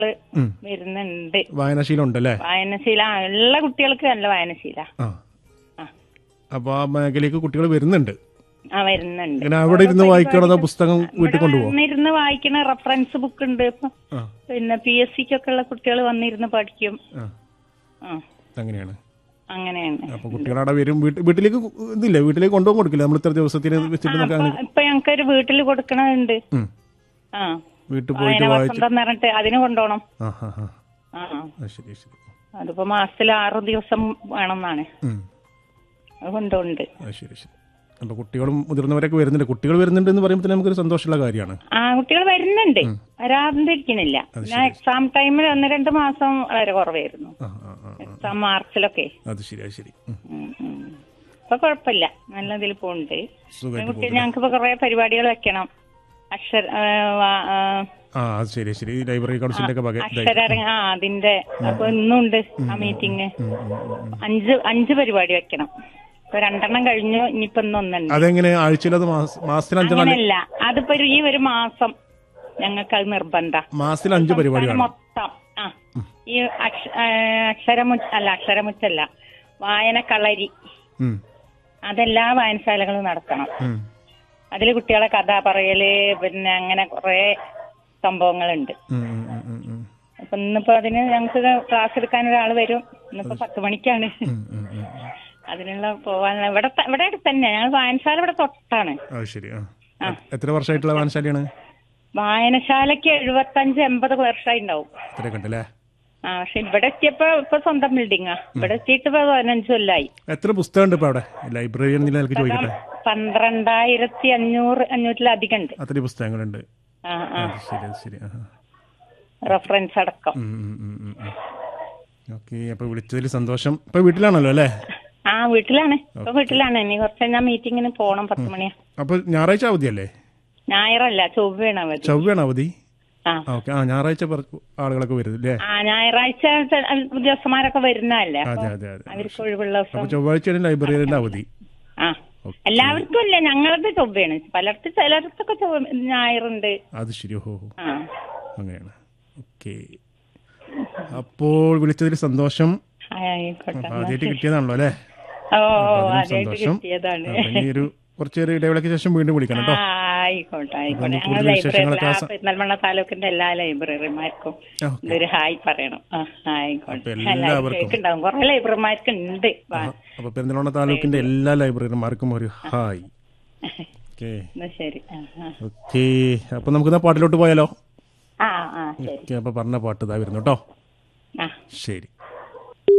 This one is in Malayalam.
ഉം. വരുന്നുണ്ട് വായനാശീലം ഉണ്ടല്ലേ വായനശീല ആ, ഉള്ള കുട്ടികൾക്ക് നല്ല വായനശീല ആ ആ. അപ്പോൾ ആ മേഖലയ്ക്ക് കുട്ടികൾ വരുന്നുണ്ട് ആ വരുന്നുണ്ട് ഇങ്ങനെ അവിടെ ഇരുന്ന് വായിക്കണതോ പുസ്തകം വീട്ടിൽ കൊണ്ടുപോകും വന്നിരുന്ന് വായിക്കണ റെഫറൻസ് ബുക്ക് ഉണ്ട് ഇപ്പൊ ആ പിന്നെ പി എസ് സിക്കൊക്കെ ഉള്ള കുട്ടികൾ വന്നിരുന്ന് പഠിക്കും ആ ആ അങ്ങനെയാണ് അങ്ങനെയാണ് അപ്പൊ കുട്ടികളവിടെ വരും വീട്ട്- വീട്ടിലേക്ക് ഇതില്ല വീട്ടിലേക്ക് കൊണ്ടുപോകാൻ കൊടുക്കില്ല നമ്മൾ ഇത്ര ദിവസത്തിന് വെച്ചിട്ട് നമുക്ക് അപ്പൊ അങ്ങനെ ഇപ്പൊ ഞങ്ങക്കൊരു വീട്ടിൽ കൊടുക്കണുണ്ട് ഉം. ആ വീട്ടിൽ പോയിട്ട് വായന വായിച്ച് വസന്തം എന്ന് പറഞ്ഞിട്ട് അതിന് കൊണ്ടുപോകണം ആ ഹാ ഹാ ആ ആ, ശരി ശരി അതിപ്പോ മാസത്തിൽ ആറ് ദിവസം വേണമെന്നാണ് ഉം. അത് കൊണ്ടുപോകുണ്ട് ആ ശരി ശരി അപ്പൊ കുട്ടികളും മുതിർന്നവരൊക്കെ വരുന്നുണ്ട് കുട്ടികൾ വരുന്നുണ്ട് എന്ന് പറയുമ്പോൾ തന്നെ നമുക്കൊരു സന്തോഷമുള്ള കാര്യമാണ് ആ കുട്ടികൾ വരുന്നുണ്ട് വരാതിരിക്കണില്ല ഞാൻ എക്സാം ടൈമിൽ ഒന്ന് രണ്ട് മാസം വളരെ കുറവായിരുന്നു ആ ആ ആ ആ. എക്സാം മാർച്ചിലൊക്കെ അത് ശരി അത് ശരി ഉം. ഉം, ഉം. ഇപ്പൊ കുഴപ്പമില്ല നല്ല ഇതിൽ പോകുന്നുണ്ട് സുഖമായിട്ട് കുട്ടി ഞങ്ങൾക്ക് ഇപ്പൊ കുറെ പരിപാടികൾ വെക്കണം അക്ഷര ആ, വാ- ആ, ആ അത് ശരി ശരി ഈ ലൈബ്രറി കൗൺസിലിന്റെ ഒക്കെ വക ഇതായി. അക്ഷര ആ അതിന്റെ അപ്പൊ ഇന്നുണ്ട് ആ മീറ്റിംഗ് ഉം, ഉം, ഉം, ഉം. അഞ്ച് അഞ്ച് പരിപാടി വെക്കണം ഇപ്പൊ രണ്ടെണ്ണം കഴിഞ്ഞു ഇനിയിപ്പൊ ഇന്നൊന്നുണ്ട് അതെങ്ങനെ ആഴ്ചയിൽ അത് മാസ- മാസത്തിൽ അഞ്ചെണ്ണം അല്ലെ- അങ്ങനെയല്ല അതിപ്പോ ഒരു- ഈ ഒരു മാസം ഞങ്ങൾക്ക് അത് നിർബന്ധ മാസത്തിൽ അഞ്ച് പരിപാടിയാണ് മൊത്തം ആ ഈ അക്ഷ- ആ, അക്ഷരമുറ്റ അല്ല അക്ഷരമുറ്റല്ല വായനക്കളരി ഉം, അതെല്ലാ വായനശാലകളും നടത്തണം ഉം. അതിൽ കുട്ടികളെ കഥ പറയല് പിന്നെ അങ്ങനെ കുറെ സംഭവങ്ങളുണ്ട് ഉം, ഉം, ഉം, ഉം, ഉം. അപ്പൊ ഇന്നിപ്പോ അതിന് ഞങ്ങൾക്ക് ക്ലാസ് എടുക്കാൻ ഒരാൾ വരും ഇന്നിപ്പോ പത്ത് മണിക്കാണ് ഉം, ഉം, ഉം. അതിനുള്ള പോവാനുള്ള ഇവിടെ ത- ഇവിടെ അടുത്ത് തന്നെ ഞങ്ങൾ വായനശാല ഇവിടെ തൊട്ടാണ് അത് ശരി ആ എത്ര വർഷമായിട്ടുള്ള വായനശാലയാണ് വായനശാലയ്ക്ക് എഴുപത്തഞ്ച് എൺപത് വർഷമായി ഉണ്ടാവും ഇത്രയൊക്കെ ഉണ്ടല്ലേ ആ പക്ഷെ ഇവിടെ എത്തിയപ്പോ ഇപ്പൊ സ്വന്തം ബിൽഡിങ്ങാ ഇവിടെ എത്തിയിട്ട് ഇപ്പൊ പതിനഞ്ച് കൊല്ലായി എത്ര പുസ്തകമുണ്ട് ഇപ്പൊ അവിടെ ലൈബ്രറി എന്ന നിലയ്ക്ക് ചോദിക്കട്ടെ പന്ത്രണ്ടായിരത്തി അഞ്ഞൂറ് അഞ്ഞൂറ്റിലധികം ഉണ്ട് അത്രയും പുസ്തകങ്ങളുണ്ട് ആ ആ അത് ശരി അത് ശരി ആ റെഫറൻസ് അടക്കം ഓക്കെ അപ്പൊ വിളിച്ചതിൽ സന്തോഷം ഇപ്പൊ വീട്ടിലാണല്ലോ അല്ലേ ആ വീട്ടിലാണ് ഇപ്പൊ വീട്ടിലാണ് ഇനി കുറച്ച് ഞാൻ മീറ്റിങ്ങിന് പോണം പത്ത് മണിയാ അപ്പൊ ഞായറാഴ്ച അവധിയല്ലേ ഞായറല്ല ചൊവ്വയാണ് അവധി ചൊവ്വയാണ് അവധി ആ ഓക്കെ ആ ഞായറാഴ്ച കുറച്ച് ആളുകളൊക്കെ വരും അല്ലേ ആ ഞായറാഴ്ച ചെ- ഉദ്യോഗസ്ഥന്മാരൊക്കെ വരുന്നതല്ലേ അതെ അപ്പൊ അതെ അതെ അവർക്ക് ഒഴിവുള്ള അപ്പൊ ദിവസം ചൊവ്വാഴ്ചയാണ് ലൈബ്രറിയുടെ അവധി ആ എല്ലാവർക്കും ഇല്ല ഞങ്ങളത് ചൊവ്വയാണ് പലർത്ത് ചിലർക്കൊക്കെ ചൊവ്വ ഞായറുണ്ട് അത് ശരി ഓഹോ ഹോ. ആ അങ്ങനെയാണ് ഓക്കെ അപ്പോൾ വിളിച്ചതിൽ സന്തോഷം ആയിക്കോട്ടെ അപ്പൊ ആദ്യമായിട്ട് കിട്ടിയതാണല്ലോ അല്ലേ ഓ അതിലും ആദ്യമായിട്ട് സന്തോഷം കിട്ടിയതാണ് അപ്പൊ ഇനി ഒരു കുറച്ചൊരു ഇടവേളയ്ക്ക് ശേഷം വീണ്ടും വിളിക്കണം കേട്ടോ ആ, ആയിക്കോട്ടെ ആയിക്കോട്ടെ നമുക്ക് ഞങ്ങൾ കൂടുതൽ ലൈബ്രറി വിശേഷങ്ങളൊക്കെ ആ ആ സ- പെരുന്തൽമണ്ണ താലൂക്കിന്റെ എല്ലാ ലൈബ്രറിമാർക്കും ഓക്കെ ഇതൊരു ഹായ് പറയണം ആ ആയിക്കോട്ടെ അപ്പൊ എല്ലാവർക്കും എല്ലാവർക്കും. കേൾക്കുണ്ടാവും കുറെ ലൈബ്രറിമാർക്ക് ഉണ്ട് അപ്പൊ പെരുന്തൽമണ്ണ താലൂക്കിന്റെ എല്ലാ ലൈബ്രറിമാർക്കും ഒരു ഹായ് ഓക്കെ എന്നാ ശരി ആ ആ. ഓക്കെ അപ്പൊ നമുക്ക് പാട്ടിലോട്ട് പോയാലോ ആ ആ ശരി ഓക്കെ അപ്പൊ പറഞ്ഞ പാട്ട് ഇതാ വരുന്നു കേട്ടോ ആ ശരി